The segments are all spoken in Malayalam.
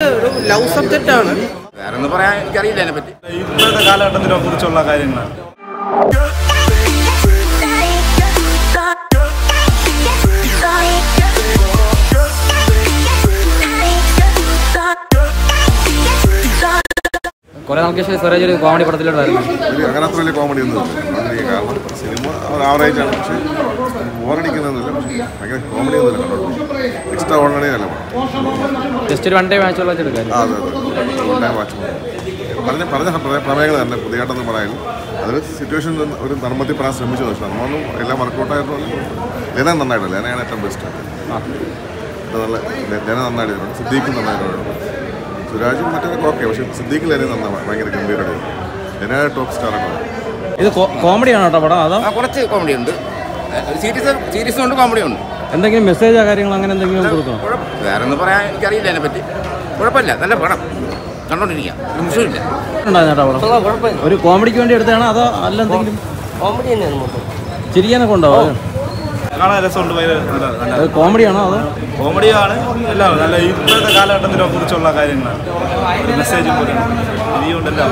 ഒരു ലവ് സബ്ജക്റ്റ് ആണ് വേറെ ഒന്നും പറയാൻ എനിക്കറിയില്ല അതിനെ പറ്റി ഇപ്പോഴത്തെ കാലഘട്ടത്തിനെ കുറിച്ചുള്ള കാര്യങ്ങളാണ് കുറെ നാൾക്ക് ശേഷം സ്വരാജ് ഒരു കോമഡി പടത്തിലോട്ട് വരുന്നു ഒരു അങ്ങനത്ര വലിയ കോമഡി ഒന്നും ഇല്ല കാരണം സിനിമ ഒരു ആവറേജ് ആണ് പക്ഷേ ബോറടിക്കുന്നൊന്നുമില്ല പക്ഷേ ഭയങ്കര കോമഡി ഒന്നുമില്ല കണ്ടോളൂ എക്സ്ട്രാ ഓർഡിനറി അല്ല പടം. ജസ്റ്റ് ഒരു വൺ ഡേ മാച്ച് ഉള്ള എടുക്കാൻ ആ, അതെ അതെ Full time watch mode. പറഞ്ഞ പറഞ്ഞ പ്ര- പ്രമേയങ്ങൾ തന്നെ പുതിയതായിട്ടൊന്നും പറയാനും അതൊരു സിറ്റുവേഷൻ ഒരു നർമ്മത്തിൽ പറയാൻ ശ്രമിച്ചു പക്ഷേ നമ്മൊന്നും എല്ലാം വർക്കൗട്ടായിരുന്നു ലെന നന്നായിട്ടില്ല ലെനയാണ് ഏറ്റവും ബെസ്റ്റ് നല്ല ലെ- ലെന നന്നായിട്ട് ചെയ്തിട്ടുണ്ട്. സിദ്ദീഖും നന്നായിട്ടുണ്ട് സുരാജും മറ്റേ ഓക്കെ പക്ഷേ സിദ്ദീഖ് ലെന നന്നായി ഭയങ്കര ഗംഭീരമായിട്ട് ലെന ടോപ്പ് സ്റ്റാറാണ് ഇത് കോമഡിയാണോ കേട്ടോ പടം അതോ ആ കുറച്ച് കോമഡി ഉണ്ട് സീരീസ് സീരീസും ഉണ്ട് കോമഡി ഉണ്ട് എന്തെങ്കിലും മെസ്സേജോ കാര്യങ്ങൾ അങ്ങനെ എന്തെങ്കിലും കൊടുക്കണോ കുഴപ്പം വേറെ ഒന്നും പറയാൻ എനിക്കറിയില്ല അതിനെ പറ്റി കുഴപ്പമില്ല നല്ല പടം കണ്ടോണ്ടിരിക്കാം ഒരു മുഷുമില്ല ഉണ്ടായിരുന്നു കേട്ടോ പടം ഒരു കോമഡിക്ക് വേണ്ടി എടുത്തതാണോ അതോ അല്ല എന്തെങ്കിലും കോമഡി തന്നെയാണ് മൊത്തം ചിരിക്കാനൊക്കെ ഉണ്ടാവും കാണാൻ രസമുണ്ട് ഭയങ്കര നല്ല നല്ല അത് കോമഡിയാണോ അതോ കോമഡിയാണ് എല്ലാം നല്ല ഇപ്പോഴത്തെ കാലഘട്ടത്തിനെ കുറിച്ചുള്ള കാര്യങ്ങളാണ് ഒരു മെസ്സേജ് പോലെ ഇനിയുണ്ടെല്ലാം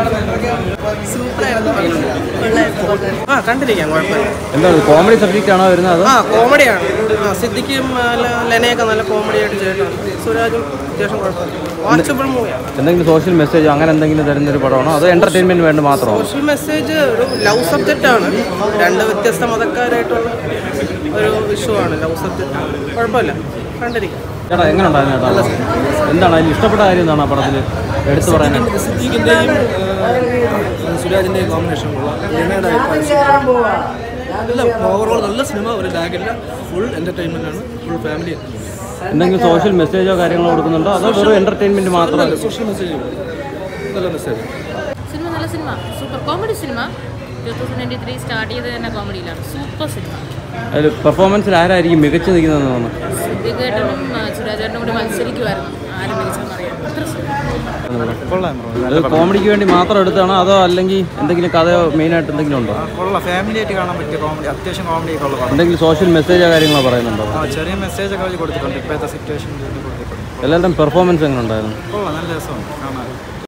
ആ കണ്ടിരിക്കാം കുഴപ്പമില്ല എന്താ കോമഡി സബ്ജക്റ്റ് ആണോ വരുന്നത് അതോ ആ കോമഡിയാണ് ആ സിദ്ദിഖും ആ, ല- ലെനയൊക്കെ നല്ല കോമഡി ആയിട്ട് ചെയ്തിട്ടുണ്ട് സുരാജും അത്യാവശ്യം കുഴപ്പമില്ല വാച്ചബിൾ മൂവിയാണ് എന്തെങ്കിലും സോഷ്യൽ മെസ്സേജോ അങ്ങനെ എന്തെങ്കിലും തരുന്ന ഒരു പടമാണോ അതോ എന്റർടൈൻമെന്റ് വേണ്ടി മാത്രമാണോ സോഷ്യൽ മെസ്സേജ് ഒരു ലവ് സബ്ജക്റ്റ് ആണ് രണ്ട് വ്യത്യസ്ത മതക്കാരായിട്ടുള്ള ഒരു ഇഷ്യൂ ആണ് ലവ് സബ്ജക്റ്റ് കുഴപ്പമില്ല കണ്ടിരിക്കാം ചേട്ടാ എങ്ങനെ ഉണ്ടായിരുന്നു ചേട്ടാ എന്താണ് അതിൽ ഇഷ്ടപ്പെട്ട കാര്യം എന്താണ് ആ പടത്തിൽ എടുത്തു പറയാനായിട്ട് സിദ്ദീഖിൻ്റെയും സുരാജിൻ്റെയും കോമ്പിനേഷൻ കൊള്ളാം ലെനയുടെ നല്ല ഓവറോൾ നല്ല സിനിമ ഒരു ലാഗില്ല ഫുൾ എൻ്റർടൈൻമെൻ്റ് ആണ് ഫുൾ ഫാമിലി എന്തെങ്കിലും സോഷ്യൽ മെസ്സേജോ കാര്യങ്ങളോ കൊടുക്കുന്നുണ്ടോ അതോ വെറും എന്റർടൈൻമെന്റ് മാത്രമല്ല സോഷ്യൽ മെസ്സേജ് നല്ല മെസ്സേജ് സിനിമ നല്ല cinema super comedy cinema two thousand twenty three start ചെയ്തത് തന്നെ കോമഡിയിലാണ് സൂപ്പർ സിനിമ അതിൽ പെർഫോമൻസിൽ ആരായിരിക്കും മികച്ചു നിൽക്കുന്നതെന്ന് തോന്നുന്നു സിദ്ദിഖേട്ടനും സുരാജേട്ടനും കൂടി മത്സരിക്കുമായിരുന്നു ആരും മികച്ചതെന്ന് അറിയാം അത്ര സുഖം അത് കോമഡിക്ക് വേണ്ടി മാത്രം എടുത്താണോ അതോ അല്ലെങ്കിൽ എന്തെങ്കിലും കഥയോ മെയിനായിട്ട് എന്തെങ്കിലും ഉണ്ടോ കൊള്ളാം ഫാമിലി ആയിട്ട് കാണാൻ പറ്റിയ കോമഡി അത്യാവശ്യം കോമഡി ഒക്കെ ഉള്ള പടം എന്തെങ്കിലും സോഷ്യൽ മെസ്സേജോ കാര്യങ്ങളോ പറയുന്നുണ്ടോ ആ ചെറിയ മെസ്സേജ് ഒക്കെ അവർ കൊടുത്തിട്ടുണ്ട് ഇപ്പോഴത്തെ സിറ്റുവേഷൻ കൊടുത്തിട്ടുണ്ട് എല്ലാവരുടെയും പെർഫോമൻസ് എങ്ങനെ ഉണ്ടായിരുന്നു കൊള്ളാം നല്ല രസമാണ് കാണാൻ